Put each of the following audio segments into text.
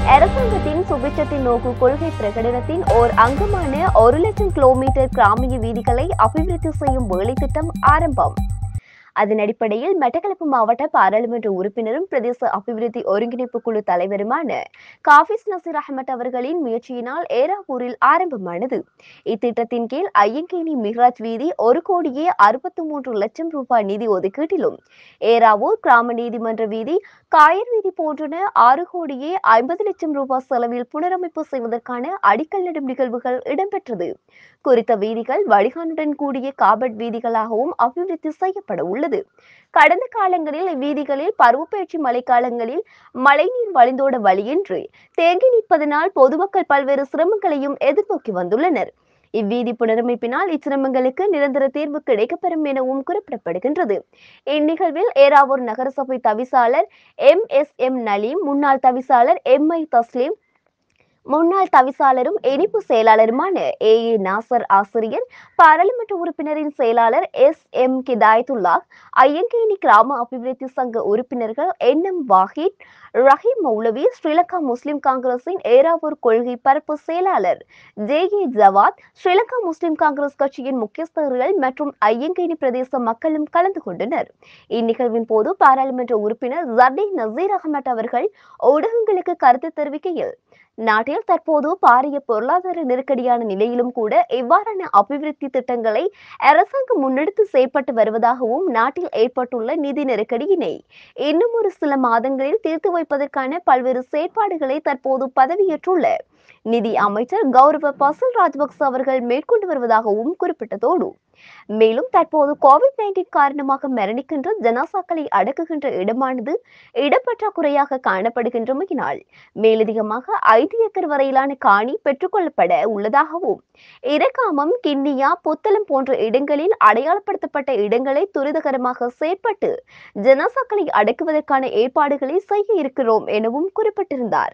அரசாங்கத்தின் சுபிட்சத்தின் நோக்கு கொள்கை பிரகடனத்தின் ஓர் அங்கமான ஒரு லட்சம் கிலோமீட்டர் கிராமிய வீதிகளை அபிவிருத்தி செய்யும் வேலை திட்டம் ஆரம்பம் அதன் அடிப்படையில் மட்டக்களப்பு மாவட்ட பாராளுமன்ற உறுப்பினரும் பிரதேச அபிவிருத்தி ஒருங்கிணைப்பு குழு தலைவருமான காஃபிஸ் நசீர் அகமட் அவர்களின் முயற்சியினால் ஏராவூரில் ஆரம்பமானது இத்திட்டத்தின் கீழ் ஐயங்கேணி மிஹ்ராஜ் வீதி ஒரு கோடியே அறுபத்தி மூன்று லட்சம் ரூபாய் நிதி ஒதுக்கீட்டிலும் ஏராவூர் கிராம நீதிமன்ற வீதி காயர் வீதி போன்றன ஆறு கோடியே ஐம்பது லட்சம் ரூபாய் செலவில் புனரமைப்பு செய்வதற்கான அடிக்கல் நடும் நிகழ்வுகள் இடம்பெற்றது குறித்த வீதிகள் வடிகானுடன் கூடிய காபட் வீதிகளாகவும் அபிவிருத்தி செய்யப்பட உள்ளது கடந்த காலங்களில் இவ்வீதிகளில் பருவப்பெயர்ச்சி மழைக்காலங்களில் மழைநீர் வழிந்தோட வழியின்றி தேங்கி நிற்பதனால் பொதுமக்கள் பல்வேறு சிரமங்களையும் எதிர்நோக்கி வந்துள்ளனர் இவ்வீதி புனரமைப்பினால் இச்சிரமங்களுக்கு நிரந்தர தீர்வு கிடைக்கப்பெறும் எனவும் குறிப்பிடப்படுகின்றது இந்நிகழ்வில் ஏராவூர் நகரசபை தவிசாளர் எம் எஸ் எம் நலீம் முன்னாள் தவிசாளர் எம் ஐ தஸ்லீம் முன்னாள் தவிசாளரும் இனிப்பு செயலாளருமான ஏ ஏ நாசர் ஆசிரியர் பாராளுமன்ற உறுப்பினரின் செயலாளர் எஸ் எம் கிதாயத்துல்லா ஐயங்கேணி கிராம அபிவிருத்தி சங்க உறுப்பினர்கள் N M Wahid Rahim Maulavi Sri Lanka Muslim காங்கிரசின் ஏராவூர் கொள்கை பரப்பு செயலாளர் J A Jawad Sri Lanka Muslim Congress கட்சியின் முக்கியஸ்தர்கள் மற்றும் ஐயங்கேணி பிரதேச மக்களும் கலந்து கொண்டனர் இந்நிகழ்வின் போது பாராளுமன்ற உறுப்பினர் ஜர்டி நசீர் அகமட் அவர்கள் ஊடகங்களுக்கு கருத்து தெரிவிக்கையில் நாட்டில் தற்போது பாரிய பொருளாதார நெருக்கடியான நிலையிலும் கூட இவ்வாறான அபிவிருத்தி திட்டங்களை அரசாங்கம் முன்னெடுத்து செயற்பட்டு வருவதாகவும் நாட்டில் ஏற்பட்டுள்ள நிதி நெருக்கடியினை இன்னும் ஒரு சில மாதங்களில் தீர்த்து வைப்பதற்கான பல்வேறு செயற்பாடுகளை தற்போது பதவியேற்றுள்ள நிதி அமைச்சர் கௌரவ பசல் ராஜபக்ச அவர்கள் மேற்கொண்டு வருவதாகவும் குறிப்பிட்டதோடு மேலும் தற்போது கோவிட் நைன்டீன் காரணமாக மரணிக்கின்ற ஜனாசாக்களை அடக்குகின்ற இடமானது இடப்பற்றாக்குறையாக காணப்படுகின்றமையினால் மேலதிகமாக ஐந்து ஏக்கர் வரையிலான காணி பெற்றுக்கொள்ளப்பட உள்ளதாகவும் இரக்காமம் கிண்ணியா புத்தளம் போன்ற இடங்களில் அடையாளப்படுத்தப்பட்ட இடங்களை துரிதகரமாக செயற்பட்டு ஜனாசாக்களை அடக்குவதற்கான ஏற்பாடுகளை செய்ய இருக்கிறோம் எனவும் குறிப்பிட்டிருந்தார்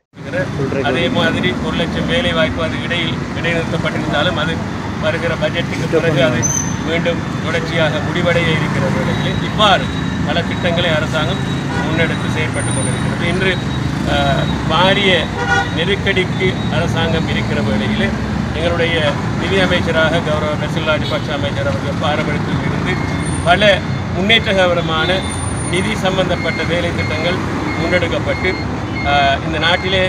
அதே மாதிரி ஒரு லட்சம் வேலை வாய்ப்பு அது இடையில் இடைநிறுத்தப்பட்டிருந்தாலும் அது வருகிற பட்ஜெட்டுக்கு பிறகு அது மீண்டும் தொடர்ச்சியாக முடிவடைய இருக்கிற வேளையில் இவ்வாறு பல திட்டங்களை அரசாங்கம் முன்னெடுத்து செயற்பட்டு கொண்டிருக்கிறது இன்று அஹ், பாரிய நெருக்கடிக்கு அரசாங்கம் இருக்கிற வேளையில் எங்களுடைய நிதி அமைச்சராக கௌரவ நசில் ராஜபக்ஷ அமைச்சர் அவர்கள் பாரம்பரியத்தில் இருந்து பல முன்னேற்றகரமான நிதி சம்பந்தப்பட்ட வேலை திட்டங்கள் முன்னெடுக்கப்பட்டு அஹ், இந்த நாட்டிலே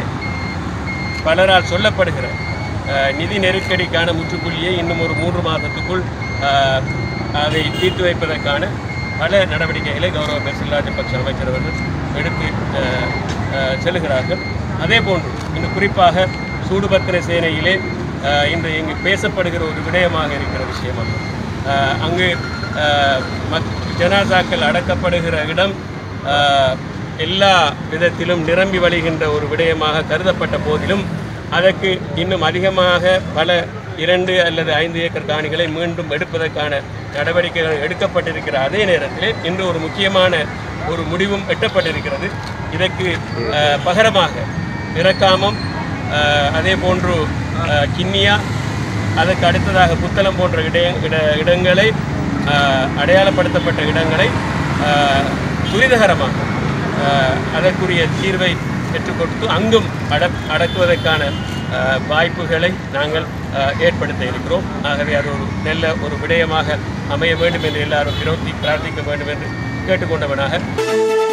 பலரால் சொல்லப்படுகிற அஹ், நிதி நெருக்கடிக்கான முற்றுப்புள்ளியை இன்னும் ஒரு மூன்று மாதத்துக்குள் அஹ், அதை தீர்த்து வைப்பதற்கான பல நடவடிக்கைகளை கௌரவ பெர்சில் ராஜபக்ஷ அமைச்சர் அவர்கள் எடுத்து அஹ், அஹ், செல்கிறார்கள் அதே போன்று இன்னும் குறிப்பாக சூடுபத்திர சேனையிலே அஹ், இன்று இங்கு பேசப்படுகிற ஒரு விடயமாக இருக்கிற விஷயமாக அஹ், அங்கு அஹ், மத் ஜனாசாக்கள் அடக்கப்படுகிற இடம் அஹ், எல்லா விதத்திலும் நிரம்பி வழிகின்ற ஒரு விடயமாக கருதப்பட்ட போதிலும் அதற்கு இன்னும் அதிகமாக பல இரண்டு அல்லது ஐந்து ஏக்கர் காணிகளை மீண்டும் எடுப்பதற்கான நடவடிக்கைகள் எடுக்கப்பட்டிருக்கிற அதே நேரத்தில் இன்று ஒரு முக்கியமான ஒரு முடிவும் எட்டப்பட்டிருக்கிறது இதற்கு அஹ், பகரமாக இறக்காமம் அஹ், அதே போன்று அஹ், கிண்ணியா அதற்கு அடுத்ததாக புத்தளம் போன்ற இட இட இடங்களை அஹ், அடையாளப்படுத்தப்பட்ட இடங்களை அஹ், துரிதகரமாக அஹ், அதற்குரிய தீர்வை பெற்றுக் கொடுத்து அங்கும் அட அடக்குவதற்கான அஹ், வாய்ப்புகளை நாங்கள் அஹ், ஏற்படுத்த இருக்கிறோம் ஆகவே அது ஒரு நல்ல ஒரு விடயமாக அமைய வேண்டும் என்று எல்லாரும் விரோதி பிரார்த்திக்க வேண்டும் என்று கேட்டுக்கொண்டவனாக